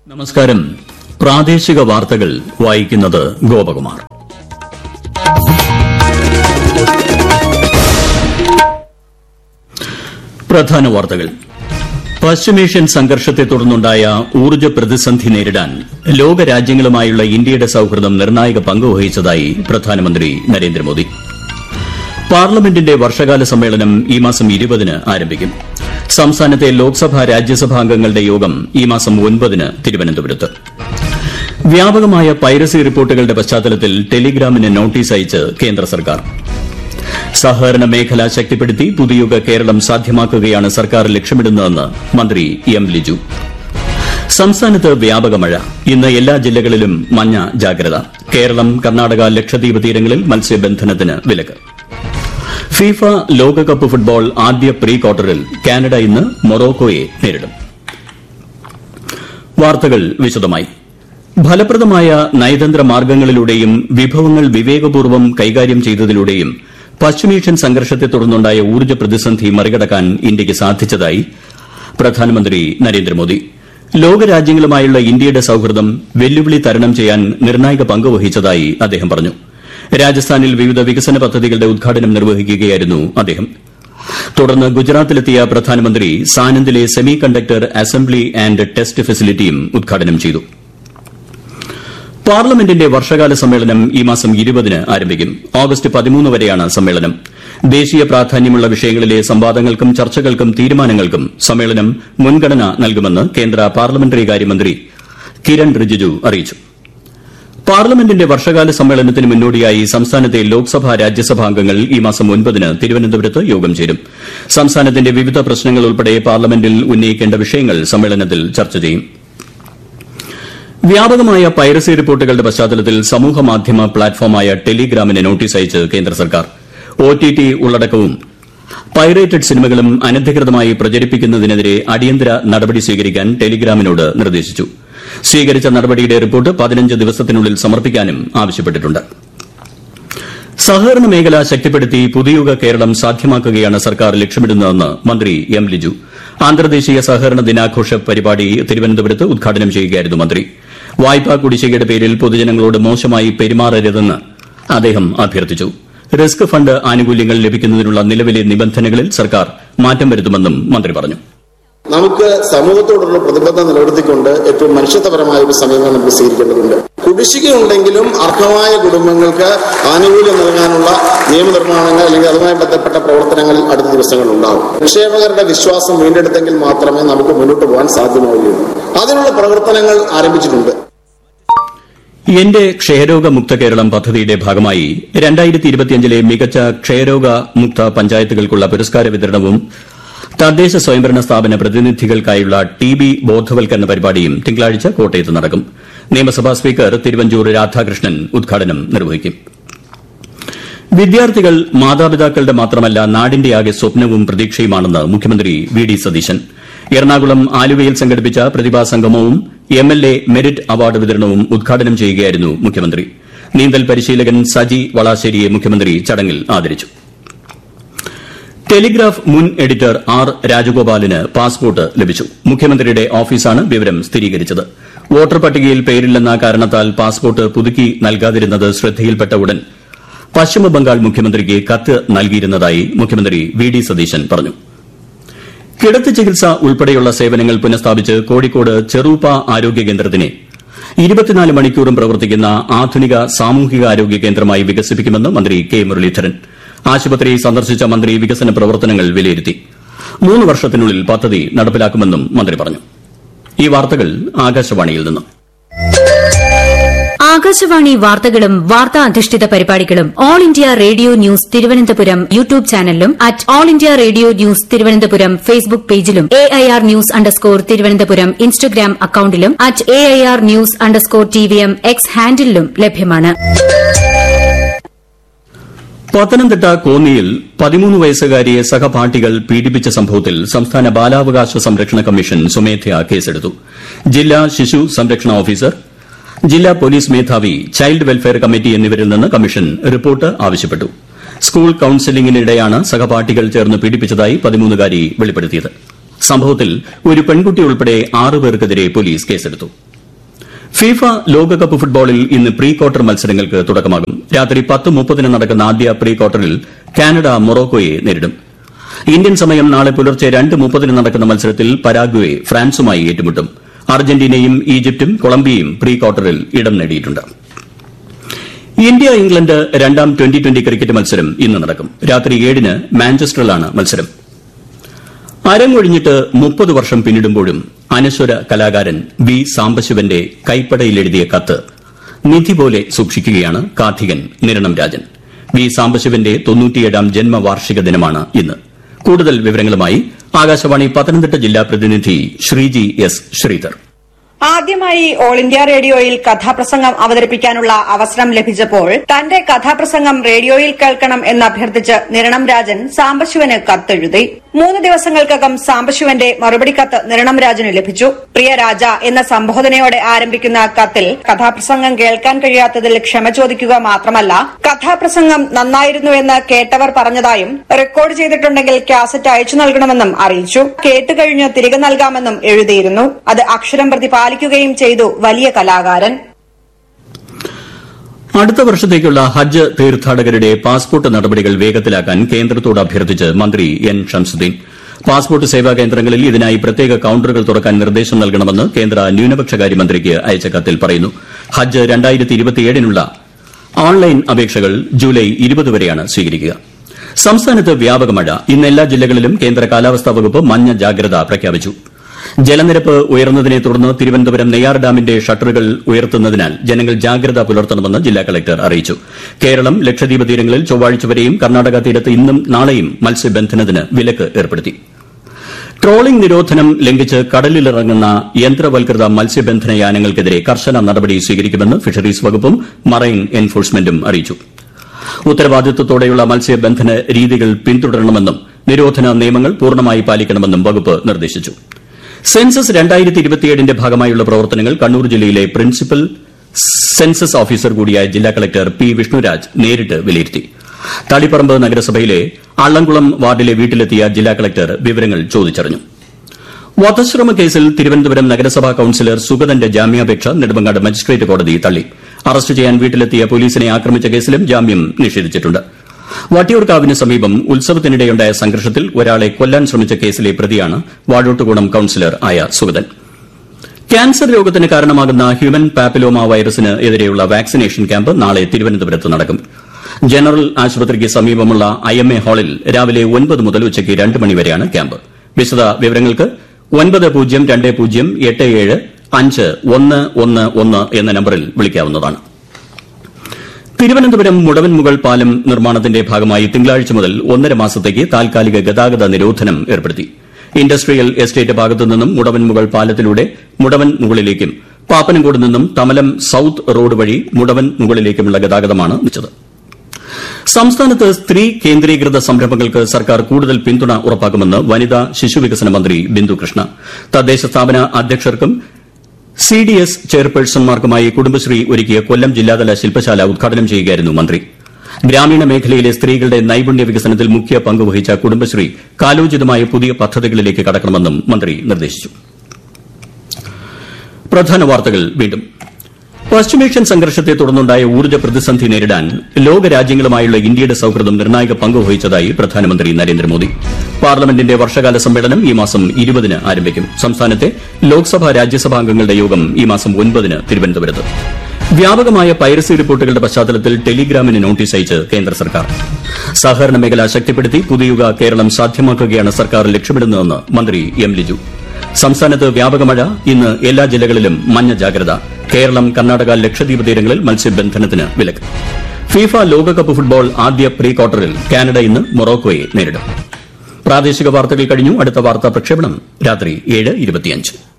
നമസ്കാരം പ്രാദേശിക വാർത്തകൾ വായിക്കുന്നത് ഗോപകുമാർ പ്രധാന വാർത്തകൾ പശ്ചിമേഷ്യൻ സംഘർഷത്തെ തുടർന്നുണ്ടായ ഊർജ്ജ പ്രതിസന്ധി നേരിടാൻ ലോകരാജ്യങ്ങളുമായുള്ള ഇന്ത്യയുടെ സൌഹൃദം നിർണായക പങ്ക് വഹിച്ചതായി പ്രധാനമന്ത്രി നരേന്ദ്രമോദി പാർലമെന്റിന്റെ വർഷകാല സമ്മേളനം ഈ മാസം ഇരുപതിന് ആരംഭിക്കും സംസ്ഥാനത്തെ ലോക്സഭാ രാജ്യസഭാ അംഗങ്ങളുടെ യോഗം ഈ മാസം ഒൻപതിന് തിരുവനന്തപുരത്ത് വ്യാപകമായ പൈറസി റിപ്പോർട്ടുകളുടെ പശ്ചാത്തലത്തിൽ ടെലിഗ്രാമിന് നോട്ടീസ് അയച്ച് കേന്ദ്ര സർക്കാർ സഹകരണ മേഖല ശക്തിപ്പെടുത്തി പുതുയുഗ കേരളം സാധ്യമാക്കുകയാണ് സർക്കാർ ലക്ഷ്യമിടുന്നതെന്ന് മന്ത്രി എം ലിജു സംസ്ഥാനത്ത് വ്യാപക മഴ ഇന്ന് എല്ലാ ജില്ലകളിലും മഞ്ഞ ജാഗ്രത കേരളം കർണാടക ലക്ഷദ്വീപ് തീരങ്ങളിൽ മത്സ്യബന്ധനത്തിന് വിലക്ക് ഫിഫ ലോകകപ്പ് ഫുട്ബോൾ ആദ്യ പ്രീ ക്വാർട്ടറിൽ കാനഡ ഇന്ന് മൊറോക്കോയെ നേരിടും വാർത്തകൾ വിശദമായി ഫലപ്രദമായ നയതന്ത്ര മാർഗ്ഗങ്ങളിലൂടെയും വിഭവങ്ങൾ വിവേകപൂർവ്വം കൈകാര്യം ചെയ്തതിലൂടെയും പശ്ചിമേഷ്യൻ സംഘർഷത്തെ തുടർന്നുണ്ടായ ഊർജ്ജ പ്രതിസന്ധി മറികടക്കാൻ ഇന്ത്യയ്ക്ക് സാധിച്ചതായി പ്രധാനമന്ത്രി നരേന്ദ്രമോദി ലോകരാജ്യങ്ങളുമായുള്ള ഇന്ത്യയുടെ സൌഹൃദം വെല്ലുവിളി തരണം ചെയ്യാൻ നിർണായക പങ്ക് വഹിച്ചതായി അദ്ദേഹം പറഞ്ഞു രാജസ്ഥാനിൽ വിവിധ വികസന പദ്ധതികളുടെ ഉദ്ഘാടനം നിർവഹിക്കുകയായിരുന്നു അദ്ദേഹം തുടർന്ന് ഗുജറാത്തിലെത്തിയ പ്രധാനമന്ത്രി സാനന്ദിലെ semiconductor assembly and test ഫെസിലിറ്റിയും ഉദ്ഘാടനം ചെയ്തു പാർലമെന്റിന്റെ വർഷകാല സമ്മേളനം ഈ മാസം ഇരുപതിന് ആരംഭിക്കും ഓഗസ്റ്റ് പതിമൂന്ന് വരെയാണ് സമ്മേളനം ദേശീയ പ്രാധാന്യമുള്ള വിഷയങ്ങളിലെ സംവാദങ്ങൾക്കും ചർച്ചകൾക്കും തീരുമാനങ്ങൾക്കും സമ്മേളനം മുൻഗണന നൽകുമെന്ന് കേന്ദ്ര പാർലമെന്ററി കാര്യമന്ത്രി കിരൺ റിജിജു അറിയിച്ചു പാർലമെന്റിന്റെ വർഷകാല സമ്മേളനത്തിന് മുന്നോടിയായി സംസ്ഥാനത്തെ ലോക്സഭാ രാജ്യസഭാ അംഗങ്ങൾ ഈ മാസം ഒൻപതിന് തിരുവനന്തപുരത്ത് യോഗം ചേരും സംസ്ഥാനത്തിന്റെ വിവിധ പ്രശ്നങ്ങൾ ഉൾപ്പെടെ പാർലമെന്റിൽ ഉന്നയിക്കേണ്ട വിഷയങ്ങൾ സമ്മേളനത്തിൽ ചർച്ച ചെയ്യും വ്യാപകമായ പൈറസി റിപ്പോർട്ടുകളുടെ പശ്ചാത്തലത്തിൽ സമൂഹമാധ്യമ പ്ലാറ്റ്ഫോമായ ടെലിഗ്രാമിന് നോട്ടീസ് അയച്ച് കേന്ദ്ര സർക്കാർ ഒടിടി ഉള്ളടക്കവും പൈറേറ്റഡ് സിനിമകളും അനധികൃതമായി പ്രചരിപ്പിക്കുന്നതിനെതിരെ അടിയന്തര നടപടി സ്വീകരിക്കാൻ ടെലിഗ്രാമിനോട് നിർദ്ദേശിച്ചു സ്വീകരിച്ച നടപടിയുടെ റിപ്പോർട്ട് പതിനഞ്ച് ദിവസത്തിനുള്ളിൽ സമർപ്പിക്കാനും ആവശ്യപ്പെട്ടിട്ടുണ്ട് സഹകരണ മേഖല ശക്തിപ്പെടുത്തി പുതുയുഗ കേരളം സാധ്യമാക്കുകയാണ് സർക്കാർ ലക്ഷ്യമിടുന്നതെന്ന് മന്ത്രി എം ലിജു അന്തർദേശീയ സഹകരണ ദിനാഘോഷ പരിപാടി തിരുവനന്തപുരത്ത് ഉദ്ഘാടനം ചെയ്യുകയായിരുന്നു മന്ത്രി വായ്പാ കുടിശ്ശികയുടെ പേരിൽ പൊതുജനങ്ങളോട് മോശമായി പെരുമാറരുതെന്ന് അദ്ദേഹം അഭ്യർത്ഥിച്ചു റിസ്ക് ഫണ്ട് ആനുകൂല്യങ്ങൾ ലഭിക്കുന്നതിനുള്ള നിലവിലെ നിബന്ധനകളിൽ സർക്കാർ മാറ്റം വരുത്തുമെന്നും മന്ത്രി പറഞ്ഞു നമുക്ക് സമൂഹത്തോടുള്ള പ്രതിബദ്ധത നിലനിർത്തിക്കൊണ്ട് ഏറ്റവും മനുഷ്യത്വപരമായ ഒരു സമീപനം നമുക്ക് സ്വീകരിക്കേണ്ടതുണ്ട് കുടിശ്ശികയുണ്ടെങ്കിലും അർഹമായ കുടുംബങ്ങൾക്ക് ആനുകൂല്യം നൽകാനുള്ള നിയമനിർമ്മാണങ്ങൾ അല്ലെങ്കിൽ അതുമായി ബന്ധപ്പെട്ട പ്രവർത്തനങ്ങളിൽ അടുത്ത ദിവസങ്ങളിൽ ഉണ്ടാകും നിക്ഷേപകരുടെ വിശ്വാസം വീണ്ടെടുത്തെങ്കിൽ മാത്രമേ നമുക്ക് മുന്നോട്ട് പോകാൻ സാധ്യമാവുകയുള്ളൂ അതിനുള്ള പ്രവർത്തനങ്ങൾ ആരംഭിച്ചിട്ടുണ്ട് എന്റെ ക്ഷയരോഗ മുക്ത കേരളം പദ്ധതിയുടെ ഭാഗമായി രണ്ടായിരത്തി ഇരുപത്തിയഞ്ചിലെ മികച്ച ക്ഷയരോഗ മുക്ത പഞ്ചായത്തുകൾക്കുള്ള പുരസ്കാര വിതരണവും തദ്ദേശ സ്വയംഭരണ സ്ഥാപന പ്രതിനിധികൾക്കായുള്ള ടി ബി ബോധവൽക്കരണ പരിപാടിയും തിങ്കളാഴ്ച കോട്ടയത്ത് നടക്കും നിയമസഭാ സ്പീക്കർ തിരുവഞ്ചൂർ രാധാകൃഷ്ണൻ ഉദ്ഘാടനം നിർവഹിക്കും വിദ്യാർത്ഥികൾ മാതാപിതാക്കളുടെ മാത്രമല്ല നാടിന്റെയാകെ സ്വപ്നവും പ്രതീക്ഷയുമാണെന്ന് മുഖ്യമന്ത്രി വി ഡി സതീശൻ എറണാകുളം ആലുവയിൽ സംഘടിപ്പിച്ച പ്രതിഭാ സംഗമവും M L A merit award വിതരണവും ഉദ്ഘാടനം ചെയ്യുകയായിരുന്നു മുഖ്യമന്ത്രി നീന്തൽ പരിശീലകൻ സജി വളാശ്ശേരിയെ മുഖ്യമന്ത്രി ചടങ്ങിൽ ആദരിച്ചു ടെലിഗ്രാഫ് മുൻ എഡിറ്റർ ആർ രാജഗോപാലിന് പാസ്പോർട്ട് ലഭിച്ചു മുഖ്യമന്ത്രിയുടെ ഓഫീസാണ് വിവരം സ്ഥിരീകരിച്ചത് വോട്ടർ പട്ടികയിൽ പേരില്ലെന്ന കാരണത്താൽ പാസ്പോർട്ട് പുതുക്കി നൽകാതിരുന്നത് ശ്രദ്ധയിൽപ്പെട്ട ഉടൻ പശ്ചിമബംഗാൾ മുഖ്യമന്ത്രിക്ക് കത്ത് നൽകിയിരുന്നതായി മുഖ്യമന്ത്രി വി ഡി സതീശൻ പറഞ്ഞു കിടത്തി ചികിത്സ ഉൾപ്പെടെയുള്ള സേവനങ്ങൾ പുനഃസ്ഥാപിച്ച് കോഴിക്കോട് ചെറൂപ്പ ആരോഗ്യ കേന്ദ്രത്തിനെ ഇരുപത്തിനാല് മണിക്കൂറും പ്രവർത്തിക്കുന്ന ആധുനിക സാമൂഹികാരോഗ്യ കേന്ദ്രമായി വികസിപ്പിക്കുമെന്ന് മന്ത്രി കെ മുരളീധരൻ ആശുപത്രി സന്ദർശിച്ച മന്ത്രി വികസന പ്രവർത്തനങ്ങൾ വിലയിരുത്തി മൂന്ന് വർഷത്തിനുള്ളിൽ പദ്ധതി നടപ്പിലാക്കുമെന്നും മന്ത്രി പറഞ്ഞു ഈ വാർത്തകൾ ആകാശവാണിയിൽ നിന്നും ആകാശവാണി വാർത്തകളും വാർത്താ അധിഷ്ഠിത പരിപാടികളും all India radio news Thiruvananthapuram YouTube ചാനലിലും at all India radio news Thiruvananthapuram Facebook പേജിലും A I R news underscore Thiruvananthapuram Instagram അക്കൌണ്ടിലും at A I R news underscore T V M X ഹാൻഡിലും ലഭ്യമാണ് പത്തനംതിട്ട കോന്നിയിൽ പതിമൂന്ന് വയസ്സുകാരിയെ സഹപാഠികൾ പീഡിപ്പിച്ച സംഭവത്തിൽ സംസ്ഥാന ബാലാവകാശ സംരക്ഷണ കമ്മീഷൻ സ്വമേധയാ കേസെടുത്തു ജില്ലാ ശിശു സംരക്ഷണ ഓഫീസർ ജില്ലാ പോലീസ് മേധാവി ചൈൽഡ് വെൽഫെയർ കമ്മിറ്റി എന്നിവരിൽ നിന്ന് കമ്മീഷൻ റിപ്പോർട്ട് ആവശ്യപ്പെട്ടു സ്കൂൾ കൌൺസിലിംഗിനിടെയാണ് സഹപാഠികൾ ചേർന്ന് പീഡിപ്പിച്ചതായി പതിമൂന്നുകാരി വെളിപ്പെടുത്തിയത് സംഭവത്തിൽ ഒരു പെൺകുട്ടി ഉൾപ്പെടെ ആറ് പേർക്കെതിരെ പോലീസ് കേസെടുത്തു ഫിഫ ലോകകപ്പ് ഫുട്ബോളിൽ ഇന്ന് പ്രീ ക്വാർട്ടർ മത്സരങ്ങൾക്ക് തുടക്കമാകും രാത്രി പത്ത് മുപ്പതിന് നടക്കുന്ന ആദ്യ പ്രീ ക്വാർട്ടറിൽ കാനഡ മൊറോക്കോയെ നേരിടും ഇന്ത്യൻ സമയം നാളെ പുലർച്ചെ രണ്ട് മുപ്പതിന് നടക്കുന്ന മത്സരത്തിൽ പരാഗ്വെ ഫ്രാൻസുമായി ഏറ്റുമുട്ടും അർജന്റീനയും ഈജിപ്തും കൊളംബിയയും പ്രീ ക്വാർട്ടറിൽ ഇടം നേടിയിട്ടുണ്ട് ഇന്ത്യ ഇംഗ്ലണ്ട് രണ്ടാം ട്വന്റി ട്വന്റി ക്രിക്കറ്റ് മത്സരം ഇന്ന് നടക്കും രാത്രി ഏഴിന് മാഞ്ചസ്റ്ററിലാണ് മത്സരം അരങ്ങൊഴിഞ്ഞിട്ട് മുപ്പത് വർഷം പിന്നിടുമ്പോഴും അനശ്വര കലാകാരൻ വി സാംബശിവന്റെ കൈപ്പടയിലെഴുതിയ കത്ത് നിധി പോലെ സൂക്ഷിക്കുകയാണ് കാർത്തികൻ നിരണം രാജൻ വി സാംബശിവന്റെ തൊണ്ണൂറ്റിയേഴാം ജന്മവാർഷിക ദിനമാണ് ഇന്ന് കൂടുതൽ വിവരങ്ങളുമായി ആകാശവാണി പത്തനംതിട്ട ജില്ലാ പ്രതിനിധി ശ്രീജി എസ് ശ്രീധർ ആദ്യമായി ഓൾ ഇന്ത്യ റേഡിയോയിൽ കഥാപ്രസംഗം അവതരിപ്പിക്കാനുള്ള അവസരം ലഭിച്ചപ്പോൾ തന്റെ കഥാപ്രസംഗം റേഡിയോയിൽ കേൾക്കണം എന്ന് അഭ്യർത്ഥിച്ച് നിരണം രാജൻ സാംബശിവന് കത്തെഴുതി മൂന്ന് ദിവസങ്ങൾക്കകം സാംബശിവന്റെ മറുപടി കത്ത് നിരണം രാജന് ലഭിച്ചു പ്രിയ രാജ എന്ന സംബോധനയോടെ ആരംഭിക്കുന്ന കത്തിൽ കഥാപ്രസംഗം കേൾക്കാൻ കഴിയാത്തതിൽ ക്ഷമ ചോദിക്കുക മാത്രമല്ല കഥാപ്രസംഗം നന്നായിരുന്നുവെന്ന് കേട്ടവർ പറഞ്ഞതായും റെക്കോർഡ് ചെയ്തിട്ടുണ്ടെങ്കിൽ കാസറ്റ് അയച്ചു നൽകണമെന്നും അറിയിച്ചു കേട്ടുകഴിഞ്ഞ് തിരികെ നൽകാമെന്നും എഴുതിയിരുന്നു അത് അക്ഷരം പ്രതി പാലിക്കുകയും ചെയ്തു വലിയ കലാകാരൻ അടുത്ത വർഷത്തേക്കുള്ള ഹജ്ജ് തീർത്ഥാടകരുടെ പാസ്പോർട്ട് നടപടികൾ വേഗത്തിലാക്കാൻ കേന്ദ്രത്തോട് അഭ്യർത്ഥിച്ച് മന്ത്രി എൻ ഷംസുദ്ദീൻ പാസ്പോർട്ട് സേവാ കേന്ദ്രങ്ങളിൽ ഇതിനായി പ്രത്യേക കൌണ്ടറുകൾ തുറക്കാൻ നിർദ്ദേശം നൽകണമെന്ന് കേന്ദ്ര ന്യൂനപക്ഷകാര്യ മന്ത്രിക്ക് അയച്ച കത്തിൽ പറയുന്നു ഹജ്ജ് നുള്ള ഓൺലൈൻ അപേക്ഷകൾ ജൂലൈ ഇരുപത് വരെയാണ് സ്വീകരിക്കുക സംസ്ഥാനത്ത് വ്യാപക മഴ ഇന്ന് എല്ലാ ജില്ലകളിലും കേന്ദ്ര കാലാവസ്ഥാ വകുപ്പ് മഞ്ഞ ജാഗ്രത പ്രഖ്യാപിച്ചു ജലനിരപ്പ് ഉയർന്നതിനെ തുടർന്ന് തിരുവനന്തപുരം നെയ്യാർ ഡാമിന്റെ ഷട്ടറുകൾ ഉയർത്തുന്നതിനാൽ ജനങ്ങൾ ജാഗ്രത പുലർത്തണമെന്ന് ജില്ലാ കളക്ടർ അറിയിച്ചു കേരളം ലക്ഷദ്വീപ് തീരങ്ങളിൽ ചൊവ്വാഴ്ച വരെയും കർണാടക തീരത്ത് ഇന്നും നാളെയും മത്സ്യബന്ധനത്തിന് വിലക്ക് ഏർപ്പെടുത്തി ട്രോളിംഗ് നിരോധനം ലംഘിച്ച് കടലിലിറങ്ങുന്ന യന്ത്രവൽകൃത മത്സ്യബന്ധന യാനങ്ങൾക്കെതിരെ കർശന നടപടി സ്വീകരിക്കുമെന്ന് ഫിഷറീസ് വകുപ്പും മറൈൻ എൻഫോഴ്സ്മെന്റും അറിയിച്ചു ഉത്തരവാദിത്വത്തോടെയുള്ള മത്സ്യബന്ധന രീതികൾ പിന്തുടരണമെന്നും നിരോധന നിയമങ്ങൾ പൂർണ്ണമായി പാലിക്കണമെന്നും വകുപ്പ് നിർദ്ദേശിച്ചു സെൻസസ് ന്റെ ഭാഗമായുള്ള പ്രവർത്തനങ്ങൾ കണ്ണൂർ ജില്ലയിലെ പ്രിൻസിപ്പൽ സെൻസസ് ഓഫീസർ കൂടിയായ ജില്ലാ കളക്ടർ പി വിഷ്ണുരാജ് നേരിട്ട് വിലയിരുത്തി തളിപ്പറമ്പ് നഗരസഭയിലെ അള്ളംകുളം വാർഡിലെ വീട്ടിലെത്തിയ ജില്ലാ കളക്ടർ വിവരങ്ങൾ ചോദിച്ചറിഞ്ഞു വധശ്രമ കേസിൽ തിരുവനന്തപുരം നഗരസഭാ കൌൺസിലർ സുഗതന്റെ ജാമ്യാപേക്ഷ നെടുമങ്ങാട് മജിസ്ട്രേറ്റ് കോടതി തള്ളി അറസ്റ്റ് ചെയ്യാൻ വീട്ടിലെത്തിയ പോലീസിനെ ആക്രമിച്ച കേസിലും ജാമ്യം നിഷേധിച്ചിട്ടുണ്ട് വട്ടിയൂർക്കാവിന് സമീപം ഉത്സവത്തിനിടെയുണ്ടായ സംഘർഷത്തിൽ ഒരാളെ കൊല്ലാൻ ശ്രമിച്ച കേസിലെ പ്രതിയാണ് വാഴോട്ടുകോണം കൌൺസിലർ ആയ സുഗതൻ ക്യാൻസർ രോഗത്തിന് കാരണമാകുന്ന ഹ്യൂമൻ പാപ്പിലോമ വൈറസിന് എതിരെയുള്ള വാക്സിനേഷൻ ക്യാമ്പ് നാളെ തിരുവനന്തപുരത്ത് നടക്കും ജനറൽ ആശുപത്രിക്ക് സമീപമുള്ള ഐ എം എ ഹാളിൽ രാവിലെ ഒൻപത് മുതൽ ഉച്ചയ്ക്ക് രണ്ട് മണിവരെയാണ് ക്യാമ്പ് വിശദ വിവരങ്ങൾക്ക് ഒൻപത് പൂജ്യം രണ്ട് പൂജ്യം എട്ട് ഏഴ് അഞ്ച് ഒന്ന് ഒന്ന് ഒന്ന് എന്ന നമ്പറിൽ വിളിക്കാവുന്നതാണ് തിരുവനന്തപുരം മുടവൻമുകൾ പാലം നിർമ്മാണത്തിന്റെ ഭാഗമായി തിങ്കളാഴ്ച മുതൽ ഒന്നര മാസത്തേക്ക് താൽക്കാലിക ഗതാഗത നിരോധനം ഏർപ്പെടുത്തി ഇൻഡസ്ട്രിയൽ എസ്റ്റേറ്റ് ഭാഗത്തു നിന്നും മുടവൻമുകൾ പാലത്തിലൂടെ മുടവൻ മുകളിലേക്കും പാപ്പനംകോട് നിന്നും തമലം സൌത്ത് റോഡ് വഴി മുടവൻ മുകളിലേക്കുമുള്ള ഗതാഗതമാണ് നിശ്ചിതം സംസ്ഥാനത്ത് സ്ത്രീ കേന്ദ്രീകൃത സംരംഭങ്ങൾക്ക് സർക്കാർ കൂടുതൽ പിന്തുണ ഉറപ്പാക്കുമെന്ന് വനിതാ ശിശുവികസന മന്ത്രി ബിന്ദു കൃഷ്ണ തദ്ദേശ സ്ഥാപന അധ്യക്ഷർക്കും സി ഡി എസ് ചെയർപേഴ്സൺമാർക്കുമായി കുടുംബശ്രീ ഒരുക്കിയ കൊല്ലം ജില്ലാതല ശില്പശാല ഉദ്ഘാടനം ചെയ്യുകയായിരുന്നു മന്ത്രി ഗ്രാമീണ മേഖലയിലെ സ്ത്രീകളുടെ നൈപുണ്യ വികസനത്തിൽ മുഖ്യ പങ്കുവഹിച്ച കുടുംബശ്രീ കാലോചിതമായ പുതിയ പദ്ധതികളിലേക്ക് കടക്കണമെന്നും മന്ത്രി നിർദ്ദേശിച്ചു പ്രധാന വാർത്തകൾ വീണ്ടും പശ്ചിമേഷ്യൻ സംഘർഷത്തെ തുടർന്നുണ്ടായ ഊർജ്ജ പ്രതിസന്ധി നേരിടാൻ ലോകരാജ്യങ്ങളുമായുള്ള ഇന്ത്യയുടെ സൌഹൃദം നിർണായക പങ്കുവഹിച്ചതായി പ്രധാനമന്ത്രി നരേന്ദ്രമോദി പാർലമെന്റിന്റെ വർഷകാല സമ്മേളനം ഈ മാസം ഇരുപതിന് ആരംഭിക്കും സംസ്ഥാനത്തെ ലോക്സഭാ രാജ്യസഭാ അംഗങ്ങളുടെ യോഗം ഈ മാസം ഒൻപതിന് തിരുവനന്തപുരത്ത് വ്യാപകമായ പൈറസി റിപ്പോർട്ടുകളുടെ പശ്ചാത്തലത്തിൽ ടെലിഗ്രാമിന് നോട്ടീസ് അയച്ച് കേന്ദ്ര സർക്കാർ സഹകരണ മേഖല ശക്തിപ്പെടുത്തി പുതിയുഗ കേരളം സാധ്യമാക്കുകയാണ് സർക്കാർ ലക്ഷ്യമിടുന്നതെന്ന് മന്ത്രി എം ലിജു സംസ്ഥാനത്ത് വ്യാപക മഴ ഇന്ന് എല്ലാ ജില്ലകളിലും മഞ്ഞ ജാഗ്രത കേരളം കർണാടക ലക്ഷദ്വീപ് തീരങ്ങളിൽ മത്സ്യബന്ധനത്തിന് വിലക്ക് ഫിഫ ലോകകപ്പ് ഫുട്ബോൾ ആദ്യ പ്രീ ക്വാർട്ടറിൽ കാനഡ ഇന്ന് മൊറോക്കോയെ നേരിടും പ്രാദേശിക വാർത്തകൾ കഴിഞ്ഞു അടുത്ത വാർത്താ പ്രക്ഷേപണം രാത്രി ഏഴ് ഇരുപത്തിയഞ്ച്